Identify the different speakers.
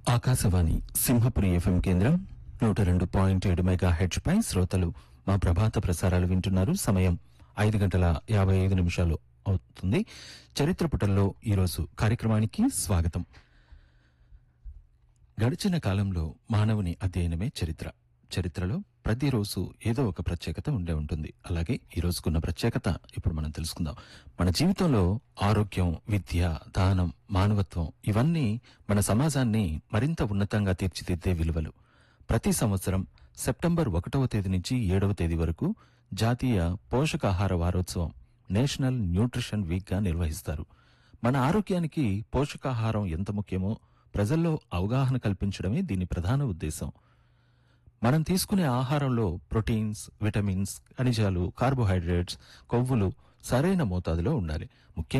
Speaker 1: Akashvani Simhapuri FM కేంద్రం నూట రెండు పాయింట్ ఏడు మెగా హెడ్జ్ పై శ్రోతలు మా ప్రభాత ప్రసారాలు వింటున్నారు సమయం ఐదు గంటల యాభై ఐదు నిమిషాలు అవుతుంది చరిత్ర పుటల్లో ఈరోజు కార్యక్రమానికి స్వాగతం గడిచిన కాలంలో మానవుని అధ్యయనమే చరిత్ర చరిత్రలో ప్రతిరోజు ఏదో ఒక ప్రత్యేకత ఉండే ఉంటుంది అలాగే ఈ రోజుకున్న ప్రత్యేకత ఇప్పుడు మనం తెలుసుకుందాం మన జీవితంలో ఆరోగ్యం విద్య దానం మానవత్వం ఇవన్నీ మన సమాజాన్ని మరింత ఉన్నతంగా తీర్చిదిద్దే విలువలు ప్రతి సంవత్సరం సెప్టెంబర్ ఒకటవ తేదీ నుంచి ఏడవ తేదీ వరకు జాతీయ పోషకాహార వారోత్సవం నేషనల్ న్యూట్రిషన్ వీక్ గా నిర్వహిస్తారు మన ఆరోగ్యానికి పోషకాహారం ఎంత ముఖ్యమో ప్రజల్లో అవగాహన కల్పించడమే దీని ప్రధాన ఉద్దేశం మనం తీసుకునే ఆహారంలో ప్రోటీన్స్ విటమిన్స్ ఖనిజాలు కార్బోహైడ్రేట్స్ కొవ్వులు సరైన మోతాదులో ఉండాలి ముఖ్యంగా